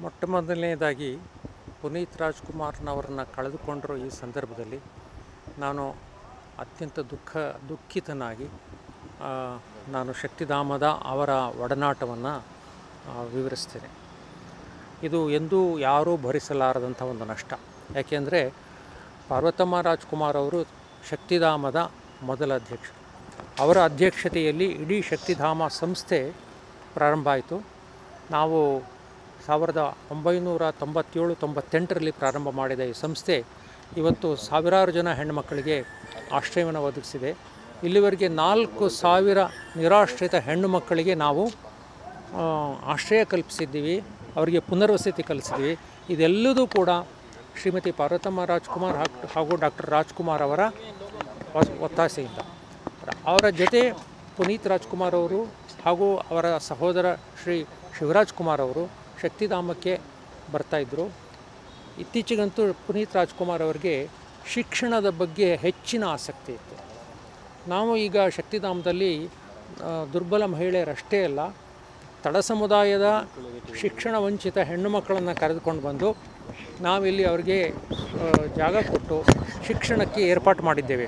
ಮೊಟ್ಟ ಮೊದಲನೇದಾಗಿ ಪುನೀತ್ ರಾಜ್ಕುಮಾರ್ನವರನ್ನ ಕಳೆದುಕೊಂಡಿರೋ ಈ ಸಂದರ್ಭದಲ್ಲಿ ನಾನು ಅತ್ಯಂತ ದುಃಖ ದುಃಖಿತನಾಗಿ ಆ, ನಾನು ಶಕ್ತಿಧಾಮದ ಅವರ ಒಡನಾಟವನ್ನು ವಿವರಿಸ್ತೇನೆ ಇದು ಎಂದೂ ಯಾರೂ ಭರಿಸಲಾರದಂಥ ಒಂದು ನಷ್ಟ ಯಾಕೆಂದರೆ ಪಾರ್ವತಮ್ಮ ರಾಜ್ಕುಮಾರ್ ಅವರು ಶಕ್ತಿಧಾಮದ ಮೊದಲ ಅಧ್ಯಕ್ಷರು ಅವರ ಅಧ್ಯಕ್ಷತೆಯಲ್ಲಿ ಇಡೀ ಶಕ್ತಿಧಾಮ ಸಂಸ್ಥೆ ಪ್ರಾರಂಭ ಆಯಿತು ನಾವು ಸಾವಿರದ ಒಂಬೈನೂರ ತೊಂಬತ್ತೇಳು ತೊಂಬತ್ತೆಂಟರಲ್ಲಿ ಪ್ರಾರಂಭ ಮಾಡಿದ ಈ ಸಂಸ್ಥೆ ಇವತ್ತು ಸಾವಿರಾರು ಜನ ಹೆಣ್ಣುಮಕ್ಕಳಿಗೆ ಆಶ್ರಯವನ್ನು ಒದಗಿಸಿದೆ ಇಲ್ಲಿವರೆಗೆ ನಾಲ್ಕು ಸಾವಿರ ನಿರಾಶ್ರಿತ ಹೆಣ್ಣು ಮಕ್ಕಳಿಗೆ ನಾವು ಆ, ಆಶ್ರಯ ಕಲ್ಪಿಸಿದ್ದೀವಿ ಅವರಿಗೆ ಪುನರ್ವಸತಿ ಕಲಿಸಿದ್ದೀವಿ ಇದೆಲ್ಲದೂ ಕೂಡ ಶ್ರೀಮತಿ ಪಾರ್ವತಮ್ಮ ರಾಜ್ಕುಮಾರ್ ಹಾಗ್- ಹಾಗೂ ಡಾಕ್ಟರ್ ರಾಜ್ಕುಮಾರ್ ಅವರ ಒ- ಒತ್ತಾಸೆಯಿಂದ ಅವರ ಜೊತೆ ಪುನೀತ್ ರಾಜ್ಕುಮಾರ್ ಅವರು ಹಾಗೂ ಅವರ ಸಹೋದರ ಶ್ರೀ ಶಿವರಾಜ್ ಕುಮಾರ್ ಅವರು ಶಕ್ತಿಧಾಮಕ್ಕೆ ಬರ್ತಾಯಿದ್ರು ಇತ್ತೀಚೆಗಂತೂ ಪುನೀತ್ ರಾಜ್ಕುಮಾರ್ ಅವರಿಗೆ ಶಿಕ್ಷಣದ ಬಗ್ಗೆ ಹೆಚ್ಚಿನ ಆಸಕ್ತಿ ಇತ್ತು ನಾವು ಈಗ ಶಕ್ತಿಧಾಮದಲ್ಲಿ ಆ, ದುರ್ಬಲ ಮಹಿಳೆಯರಷ್ಟೇ ಅಲ್ಲ ತಳ ಸಮುದಾಯದ ಶಿಕ್ಷಣ ವಂಚಿತ ಹೆಣ್ಣು ಮಕ್ಕಳನ್ನು ಕರೆದುಕೊಂಡು ಬಂದು ನಾವಿಲ್ಲಿ ಅವರಿಗೆ ಆ, ಜಾಗ ಕೊಟ್ಟು ಶಿಕ್ಷಣಕ್ಕೆ ಏರ್ಪಾಟು ಮಾಡಿದ್ದೇವೆ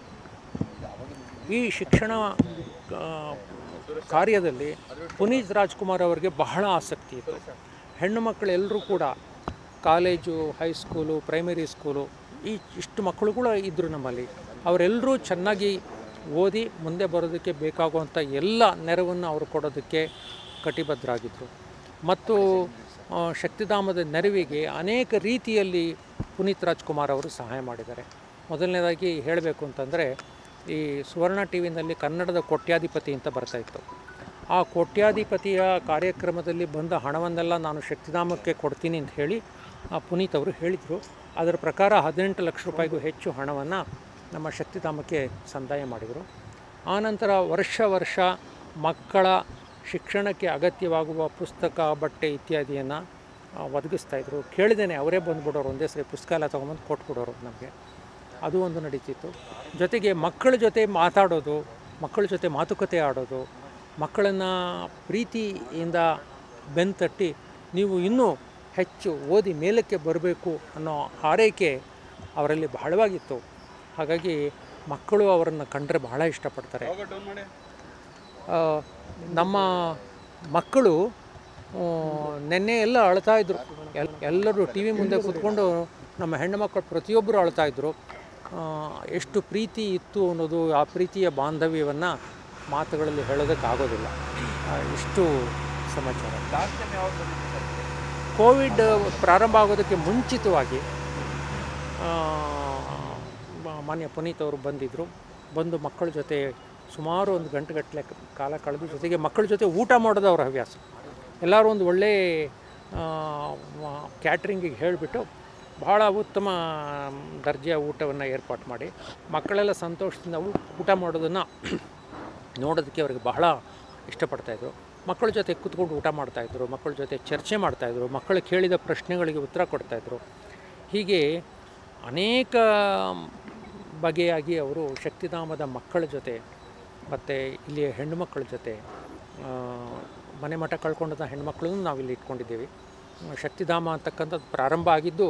ಈ ಶಿಕ್ಷಣ ಆ, ಕಾರ್ಯದಲ್ಲಿ ಪುನೀತ್ ರಾಜ್ಕುಮಾರ್ ಅವರಿಗೆ ಬಹಳ ಆಸಕ್ತಿ ಇತ್ತು ಹೆಣ್ಣು ಮಕ್ಕಳೆಲ್ಲರೂ ಕೂಡ ಕಾಲೇಜು ಹೈಸ್ಕೂಲು ಪ್ರೈಮರಿ ಸ್ಕೂಲು ಈ ಇಷ್ಟು ಮಕ್ಕಳು ಕೂಡ ಇದ್ದರು ನಮ್ಮಲ್ಲಿ ಅವರೆಲ್ಲರೂ ಚೆನ್ನಾಗಿ ಓದಿ ಮುಂದೆ ಬರೋದಕ್ಕೆ ಬೇಕಾಗುವಂಥ ಎಲ್ಲ ನೆರವನ್ನು ಅವರು ಕೊಡೋದಕ್ಕೆ ಕಟಿಬದ್ಧರಾಗಿದ್ದರು ಮತ್ತು ಆ, ಶಕ್ತಿಧಾಮದ ನೆರವಿಗೆ ಅನೇಕ ರೀತಿಯಲ್ಲಿ ಪುನೀತ್ ರಾಜ್ಕುಮಾರ್ ಅವರು ಸಹಾಯ ಮಾಡಿದ್ದಾರೆ ಮೊದಲನೇದಾಗಿ ಹೇಳಬೇಕು ಅಂತಂದರೆ ಈ ಸುವರ್ಣ ಟಿ ವಿನಲ್ಲಿ ಕನ್ನಡದ ಕೋಟ್ಯಾಧಿಪತಿ ಅಂತ ಬರ್ತಾಯಿತ್ತು ಆ ಕೋಟ್ಯಾಧಿಪತಿಯ ಕಾರ್ಯಕ್ರಮದಲ್ಲಿ ಬಂದ ಹಣವನ್ನೆಲ್ಲ ನಾನು ಶಕ್ತಿಧಾಮಕ್ಕೆ ಕೊಡ್ತೀನಿ ಅಂತ ಹೇಳಿ ಆ ಪುನೀತ್ ಅವರು ಹೇಳಿದರು ಅದರ ಪ್ರಕಾರ ಹದಿನೆಂಟು ಲಕ್ಷ ರೂಪಾಯಿಗೂ ಹೆಚ್ಚು ಹಣವನ್ನು ನಮ್ಮ ಶಕ್ತಿಧಾಮಕ್ಕೆ ಸಂದಾಯ ಮಾಡಿದರು ಆನಂತರ ವರ್ಷ ವರ್ಷ ಮಕ್ಕಳ ಶಿಕ್ಷಣಕ್ಕೆ ಅಗತ್ಯವಾಗುವ ಪುಸ್ತಕ ಬಟ್ಟೆ ಇತ್ಯಾದಿಯನ್ನು ಒದಗಿಸ್ತಾಯಿದ್ರು ಕೇಳಿದ್ದೇನೆ ಅವರೇ ಬಂದುಬಿಡೋರು ಒಂದೇ ಸರಿ ಪುಸ್ತಕ ಎಲ್ಲ ತೊಗೊಂಬಂದು ಕೊಟ್ಬಿಡೋರು ನಮಗೆ ಅದು ಒಂದು ನಡೀತಿತ್ತು ಜೊತೆಗೆ ಮಕ್ಕಳ ಜೊತೆ ಮಾತಾಡೋದು ಮಕ್ಕಳ ಜೊತೆ ಮಾತುಕತೆ ಆಡೋದು ಮಕ್ಕಳನ್ನು ಪ್ರೀತಿಯಿಂದ ಬೆನ್ತಟ್ಟಿ ನೀವು ಇನ್ನೂ ಹೆಚ್ಚು ಓದಿ ಮೇಲಕ್ಕೆ ಬರಬೇಕು ಅನ್ನೋ ಹಾರೈಕೆ ಅವರಲ್ಲಿ ಬಹಳವಾಗಿತ್ತು ಹಾಗಾಗಿ ಮಕ್ಕಳು ಅವರನ್ನು ಕಂಡರೆ ಬಹಳ ಇಷ್ಟಪಡ್ತಾರೆ ಆ, ನಮ್ಮ ಮಕ್ಕಳು ಆ, ನೆನ್ನೆ ಎಲ್ಲ ಅಳ್ತಾ ಇದ್ರು ಎಲ್ ಎಲ್ಲರೂ ಟಿ ವಿ ಮುಂದೆ ಕೂತ್ಕೊಂಡು ನಮ್ಮ ಹೆಣ್ಣು ಮಕ್ಕಳು ಪ್ರತಿಯೊಬ್ಬರು ಅಳ್ತಾ ಇದ್ರು ಆ, ಎಷ್ಟು ಪ್ರೀತಿ ಇತ್ತು ಅನ್ನೋದು ಆ ಪ್ರೀತಿಯ ಬಾಂಧವ್ಯವನ್ನು ಮಾತುಗಳಲ್ಲಿ ಹೇಳೋದಕ್ಕಾಗೋದಿಲ್ಲ ಆ, ಇಷ್ಟು ಸಮಾಚಾರ ಕೋವಿಡ್ ಪ್ರಾರಂಭ ಆಗೋದಕ್ಕೆ ಮುಂಚಿತವಾಗಿ ಆ, ಮ- ಮಾನ್ಯ ಪುನೀತ್ ಅವರು ಬಂದಿದ್ದರು ಬಂದು ಮಕ್ಕಳ ಜೊತೆ ಸುಮಾರು ಒಂದು ಗಂಟೆಗಟ್ಟಲೆ ಕಾಲ ಕಳೆದು ಜೊತೆಗೆ ಮಕ್ಕಳ ಜೊತೆ ಊಟ ಮಾಡೋದು ಅವರ ಹವ್ಯಾಸ ಎಲ್ಲರೂ ಒಂದು ಒಳ್ಳೆ ಕ್ಯಾಟ್ರಿಂಗಿಗೆ ಹೇಳಿಬಿಟ್ಟು ಬಹಳ ಉತ್ತಮ ದರ್ಜೆಯ ಊಟವನ್ನು ಏರ್ಪಾಟ್ ಮಾಡಿ ಮಕ್ಕಳೆಲ್ಲ ಸಂತೋಷದಿಂದ ಊ- ಊಟ ಮಾಡೋದನ್ನು ನೋಡೋದಕ್ಕೆ ಅವ್ರಿಗೆ ಬಹಳ ಇಷ್ಟಪಡ್ತಾಯಿದ್ರು ಮಕ್ಕಳ ಜೊತೆ ಕೂತ್ಕೊಂಡು ಊಟ ಮಾಡ್ತಾಯಿದ್ರು ಮಕ್ಕಳ ಜೊತೆ ಚರ್ಚೆ ಮಾಡ್ತಾಯಿದ್ರು ಮಕ್ಕಳು ಕೇಳಿದ ಪ್ರಶ್ನೆಗಳಿಗೆ ಉತ್ತರ ಕೊಡ್ತಾಯಿದ್ರು ಹೀಗೆ ಅನೇಕ ಬಗೆಯಾಗಿ ಅವರು ಶಕ್ತಿಧಾಮದ ಮಕ್ಕಳ ಜೊತೆ ಮತ್ತು ಇಲ್ಲಿಯ ಹೆಣ್ಣು ಮಕ್ಕಳ ಜೊತೆ ಆ, ಮನೆ ಮಠ ಕಳ್ಕೊಂಡಂಥ ಹೆಣ್ಮಕ್ಳನ್ನು ನಾವಿಲ್ಲಿ ಇಟ್ಕೊಂಡಿದ್ದೀವಿ ಶಕ್ತಿಧಾಮ ಅಂತಕ್ಕಂಥದ್ದು ಪ್ರಾರಂಭ ಆಗಿದ್ದು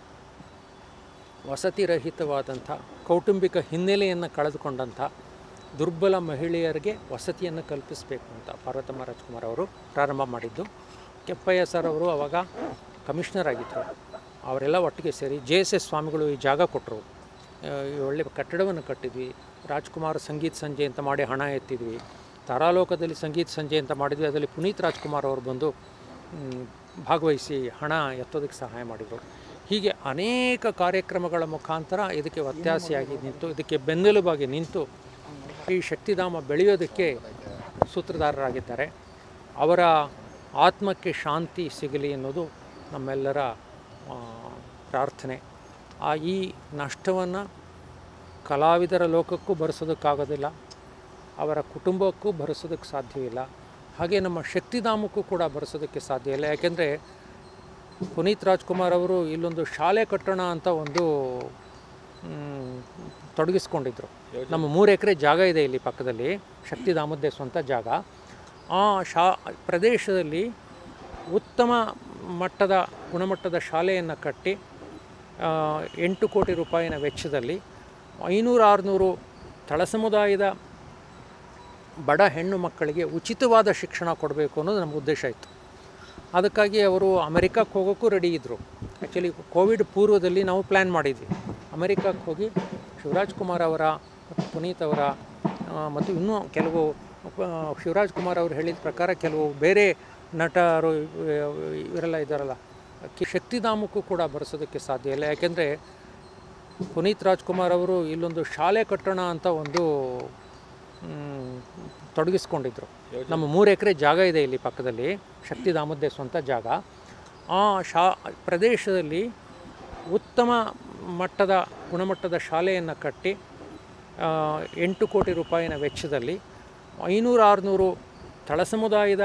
ವಸತಿ ರಹಿತವಾದಂಥ ಕೌಟುಂಬಿಕ ಹಿನ್ನೆಲೆಯನ್ನು ಕಳೆದುಕೊಂಡಂಥ ದುರ್ಬಲ ಮಹಿಳೆಯರಿಗೆ ವಸತಿಯನ್ನು ಕಲ್ಪಿಸಬೇಕು ಅಂತ ಪಾರ್ವತಮ್ಮ ರಾಜ್ಕುಮಾರ್ ಅವರು ಪ್ರಾರಂಭ ಮಾಡಿದ್ದು ಕೆಪ್ಪಯ್ಯ ಸರ್ ಅವರು ಅವಾಗ ಕಮಿಷನರ್ ಆಗಿದ್ದರು ಅವರೆಲ್ಲ ಒಟ್ಟಿಗೆ ಸೇರಿ ಜೆ ಎಸ್ ಎಸ್ ಸ್ವಾಮಿಗಳು ಈ ಜಾಗ ಕೊಟ್ಟರು ಈ ಒಳ್ಳೆ ಕಟ್ಟಡವನ್ನು ಕಟ್ಟಿದ್ವಿ ರಾಜ್ಕುಮಾರ್ ಸಂಗೀತ ಸಂಜೆ ಅಂತ ಮಾಡಿ ಹಣ ಎತ್ತಿದ್ವಿ ತಾರಾಲೋಕದಲ್ಲಿ ಸಂಗೀತ ಸಂಜೆ ಅಂತ ಮಾಡಿದ್ವಿ ಅದರಲ್ಲಿ ಪುನೀತ್ ರಾಜ್ಕುಮಾರ್ ಅವರು ಬಂದು ಮ್, ಭಾಗವಹಿಸಿ ಹಣ ಎತ್ತೋದಕ್ಕೆ ಸಹಾಯ ಮಾಡಿದರು ಹೀಗೆ ಅನೇಕ ಕಾರ್ಯಕ್ರಮಗಳ ಮುಖಾಂತರ ಇದಕ್ಕೆ ಒತ್ತಾಸೆಯಾಗಿ ನಿಂತು ಇದಕ್ಕೆ ಬೆನ್ನೆಲುಬಾಗಿ ನಿಂತು ಈ ಶಕ್ತಿಧಾಮ ಬೆಳೆಯೋದಕ್ಕೆ ಸೂತ್ರಧಾರರಾಗಿದ್ದಾರೆ ಅವರ ಆತ್ಮಕ್ಕೆ ಶಾಂತಿ ಸಿಗಲಿ ಅನ್ನೋದು ನಮ್ಮೆಲ್ಲರ ಆ, ಪ್ರಾರ್ಥನೆ ಆ ಈ ನಷ್ಟವನ್ನು ಕಲಾವಿದರ ಲೋಕಕ್ಕೂ ಭರಿಸೋದಕ್ಕಾಗೋದಿಲ್ಲ ಅವರ ಕುಟುಂಬಕ್ಕೂ ಭರಿಸೋದಕ್ಕೆ ಸಾಧ್ಯವಿಲ್ಲ ಹಾಗೆ ನಮ್ಮ ಶಕ್ತಿಧಾಮಕ್ಕೂ ಕೂಡ ಭರಿಸೋದಕ್ಕೆ ಸಾಧ್ಯ ಇಲ್ಲ ಯಾಕೆಂದರೆ ಪುನೀತ್ ರಾಜ್ಕುಮಾರ್ ಅವರು ಇಲ್ಲೊಂದು ಶಾಲೆ ಕಟ್ಟೋಣ ಅಂತ ಒಂದು ಮ್, ತೊಡಗಿಸ್ಕೊಂಡಿದ್ರು ನಮ್ಮ ಮೂರು ಎಕರೆ ಜಾಗ ಇದೆ ಇಲ್ಲಿ ಪಕ್ಕದಲ್ಲಿ ಶಕ್ತಿಧಾಮದ್ದೇ ಸ್ವಂತ ಜಾಗ ಆ ಶಾ ಪ್ರದೇಶದಲ್ಲಿ ಉತ್ತಮ ಮಟ್ಟದ ಗುಣಮಟ್ಟದ ಶಾಲೆಯನ್ನು ಕಟ್ಟಿ ಆ, ಎಂಟು ಕೋಟಿ ರೂಪಾಯಿನ ವೆಚ್ಚದಲ್ಲಿ ಐನೂರು ಆರುನೂರು ತಳ ಸಮುದಾಯದ ಬಡ ಹೆಣ್ಣು ಮಕ್ಕಳಿಗೆ ಉಚಿತವಾದ ಶಿಕ್ಷಣ ಕೊಡಬೇಕು ಅನ್ನೋದು ನಮ್ಮ ಉದ್ದೇಶ ಇತ್ತು ಅದಕ್ಕಾಗಿ ಅವರು ಅಮೆರಿಕಕ್ಕೆ ಹೋಗೋಕ್ಕೂ ರೆಡಿ ಇದ್ದರು ಆ್ಯಕ್ಚುಲಿ ಕೋವಿಡ್ ಪೂರ್ವದಲ್ಲಿ ನಾವು ಪ್ಲ್ಯಾನ್ ಮಾಡಿದ್ವಿ ಅಮೆರಿಕಕ್ಕೆ ಹೋಗಿ ಶಿವರಾಜ್ ಕುಮಾರ್ ಅವರ ಮತ್ತು ಪುನೀತ್ ಅವರ ಆ, ಮತ್ತು ಇನ್ನೂ ಕೆಲವು ಆ, ಶಿವರಾಜ್ ಕುಮಾರ್ ಅವರು ಹೇಳಿದ ಪ್ರಕಾರ ಕೆಲವು ಬೇರೆ ನಟರು ಇವ್- ಇವರೆಲ್ಲ ಇದ್ದಾರಲ್ಲ ಕಿ- ಶಕ್ತಿಧಾಮಕ್ಕೂ ಕೂಡ ಬರೆಸೋದಕ್ಕೆ ಸಾಧ್ಯ ಇಲ್ಲ ಯಾಕೆಂದರೆ ಪುನೀತ್ ರಾಜ್ಕುಮಾರ್ ಅವರು ಇಲ್ಲೊಂದು ಶಾಲೆ ಕಟ್ಟೋಣ ಅಂತ ಒಂದು ಮ್, ತೊಡಗಿಸ್ಕೊಂಡಿದ್ರು ನಮ್ಮ ಮೂರು ಎಕರೆ ಜಾಗ ಇದೆ ಇಲ್ಲಿ ಪಕ್ಕದಲ್ಲಿ ಶಕ್ತಿಧಾಮದ್ದೇ ಸ್ವಂತ ಜಾಗ ಆ ಶಾ ಪ್ರದೇಶದಲ್ಲಿ ಉತ್ತಮ ಮಟ್ಟದ ಗುಣಮಟ್ಟದ ಶಾಲೆಯನ್ನು ಕಟ್ಟಿ ಆ, ಎಂಟು ಕೋಟಿ ರೂಪಾಯಿನ ವೆಚ್ಚದಲ್ಲಿ ಐನೂರು ಆರುನೂರು ತಳ ಸಮುದಾಯದ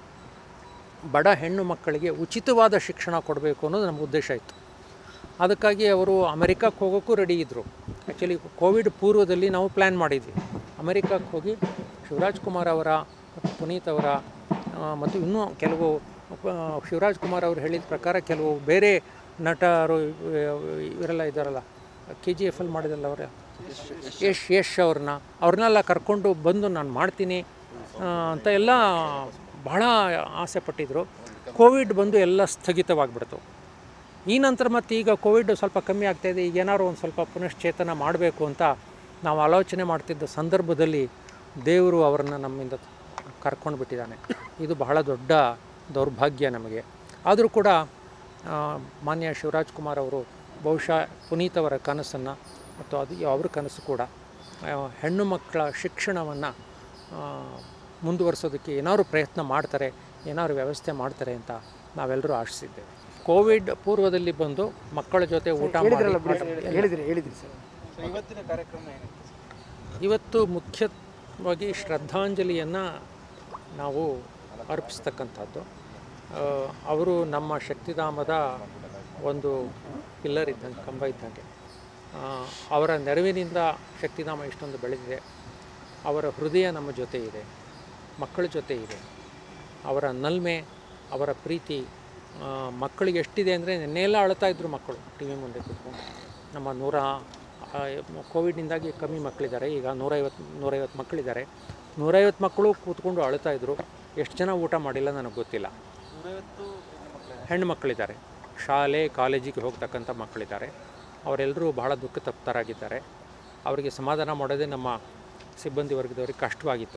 ಬಡ ಹೆಣ್ಣು ಮಕ್ಕಳಿಗೆ ಉಚಿತವಾದ ಶಿಕ್ಷಣ ಕೊಡಬೇಕು ಅನ್ನೋದು ನಮ್ಮ ಉದ್ದೇಶ ಇತ್ತು ಅದಕ್ಕಾಗಿ ಅವರು ಅಮೆರಿಕಕ್ಕೆ ಹೋಗೋಕ್ಕೂ ರೆಡಿ ಇದ್ದರು ಆ್ಯಕ್ಚುಲಿ ಕೋವಿಡ್ ಪೂರ್ವದಲ್ಲಿ ನಾವು ಪ್ಲ್ಯಾನ್ ಮಾಡಿದ್ವಿ ಅಮೆರಿಕಕ್ಕೆ ಹೋಗಿ ಶಿವರಾಜ್ ಕುಮಾರ್ ಅವರ ಮತ್ತು ಪುನೀತ್ ಅವರ ಆ, ಮತ್ತು ಇನ್ನೂ ಕೆಲವು ಆ, ಶಿವರಾಜ್ ಕುಮಾರ್ ಅವರು ಹೇಳಿದ ಪ್ರಕಾರ ಕೆಲವು ಬೇರೆ ನಟರು ಇವ್- ಇವರೆಲ್ಲ ಇದ್ದಾರಲ್ಲ ಕೆ ಜಿ ಎಫ್ ಅಲ್ಲಿ ಮಾಡಿದಲ್ಲ ಅವರ ಯಶ್ ಯಶ್ ಅವ್ರನ್ನ ಅವ್ರನ್ನೆಲ್ಲ ಕರ್ಕೊಂಡು ಬಂದು ನಾನು ಮಾಡ್ತೀನಿ ಆ, ಅಂತ ಎಲ್ಲ ಬಹಳ ಆಸೆ ಪಟ್ಟಿದ್ರು ಕೋವಿಡ್ ಬಂದು ಎಲ್ಲ ಸ್ಥಗಿತವಾಗಿಬಿಡ್ತು ಈ ನಂತರ ಮತ್ತು ಈಗ ಕೋವಿಡ್ ಸ್ವಲ್ಪ ಕಮ್ಮಿ ಆಗ್ತಾಯಿದೆ ಈಗ ಏನಾದ್ರು ಒಂದು ಸ್ವಲ್ಪ ಪುನಶ್ಚೇತನ ಮಾಡಬೇಕು ಅಂತ ನಾವು ಆಲೋಚನೆ ಮಾಡ್ತಿದ್ದ ಸಂದರ್ಭದಲ್ಲಿ ದೇವರು ಅವರನ್ನು ನಮ್ಮಿಂದ ಕರ್ಕೊಂಡು ಬಿಟ್ಟಿದ್ದಾನೆ ಇದು ಬಹಳ ದೊಡ್ಡ ದೌರ್ಭಾಗ್ಯ ನಮಗೆ ಆದರೂ ಕೂಡ ಆ, ಮಾನ್ಯ ಶಿವರಾಜ್ ಕುಮಾರ್ ಅವರು ಬಹುಶಃ ಪುನೀತ್ ಅವರ ಕನಸನ್ನು ಮತ್ತು ಅದು ಅವ್ರ ಕನಸು ಕೂಡ ಆ, ಹೆಣ್ಣು ಮಕ್ಕಳ ಶಿಕ್ಷಣವನ್ನು ಮುಂದುವರಿಸೋದಕ್ಕೆ ಏನಾದ್ರು ಪ್ರಯತ್ನ ಮಾಡ್ತಾರೆ ಏನಾದ್ರು ವ್ಯವಸ್ಥೆ ಮಾಡ್ತಾರೆ ಅಂತ ನಾವೆಲ್ಲರೂ ಆಶಿಸಿದ್ದೇವೆ ಕೋವಿಡ್ ಪೂರ್ವದಲ್ಲಿ ಬಂದು ಮಕ್ಕಳ ಜೊತೆ ಊಟ ಹೇಳಿದ್ರಲ್ಲ ಮಾಡಿ ಬಿಡಿ ಹೇಳಿದ್ರಿ ಹೇಳಿದ್ರಿ ಸರ್ ಇವತ್ತಿನ ಕಾರ್ಯಕ್ರಮ ಏನಿತ್ತು ಇವತ್ತು ಮುಖ್ಯವಾಗಿ ಶ್ರದ್ಧಾಂಜಲಿಯನ್ನು ನಾವು ಅರ್ಪಿಸ್ತಕ್ಕಂಥದ್ದು ಆ, ಅವರು ನಮ್ಮ ಶಕ್ತಿಧಾಮದ ಒಂದು ಪಿಲ್ಲರ್ ಇದ್ದಂಗೆ ಕಂಬ ಇದ್ದಂಗೆ ಆ, ಅವರ ನೆರವಿನಿಂದ ಶಕ್ತಿಧಾಮ ಇಷ್ಟೊಂದು ಬೆಳೆದಿದೆ ಅವರ ಹೃದಯ ನಮ್ಮ ಜೊತೆ ಇದೆ ಮಕ್ಕಳ ಜೊತೆ ಇದೆ ಅವರ ನಲ್ಮೆ ಅವರ ಪ್ರೀತಿ ಆ, ಮಕ್ಕಳಿಗೆ ಎಷ್ಟಿದೆ ಅಂದರೆ ನೆನ್ನೆಲ್ಲ ಅಳ್ತಾ ಇದ್ರು ಮಕ್ಕಳು ಟಿ ವಿ ಮುಂದೆ ಕೂತ್ಕೊಂಡು ನಮ್ಮ ನೂರ ಆ, ಕೋವಿಡ್ನಿಂದಾಗಿ ಕಮ್ಮಿ ಮಕ್ಕಳಿದ್ದಾರೆ ಈಗ ನೂರೈವತ್ತು ನೂರೈವತ್ತು ಮಕ್ಕಳಿದ್ದಾರೆ ನೂರೈವತ್ತು ಮಕ್ಕಳು ಕೂತ್ಕೊಂಡು ಅಳ್ತಾ ಇದ್ರು ಎಷ್ಟು ಜನ ಊಟ ಮಾಡಿಲ್ಲ ನನಗೆ ಗೊತ್ತಿಲ್ಲ ನೂರೈವತ್ತು ಹೆಣ್ಣು ಮಕ್ಕಳಿದ್ದಾರೆ ಶಾಲೆ ಕಾಲೇಜಿಗೆ ಹೋಗ್ತಕ್ಕಂಥ ಮಕ್ಕಳಿದ್ದಾರೆ ಅವರೆಲ್ಲರೂ ಬಹಳ ದುಃಖ ತಪ್ತರಾಗಿದ್ದಾರೆ ಅವರಿಗೆ ಸಮಾಧಾನ ಮಾಡೋದೇ ನಮ್ಮ ಸಿಬ್ಬಂದಿ ವರ್ಗದವರಿಗೆ ಕಷ್ಟವಾಗಿತ್ತು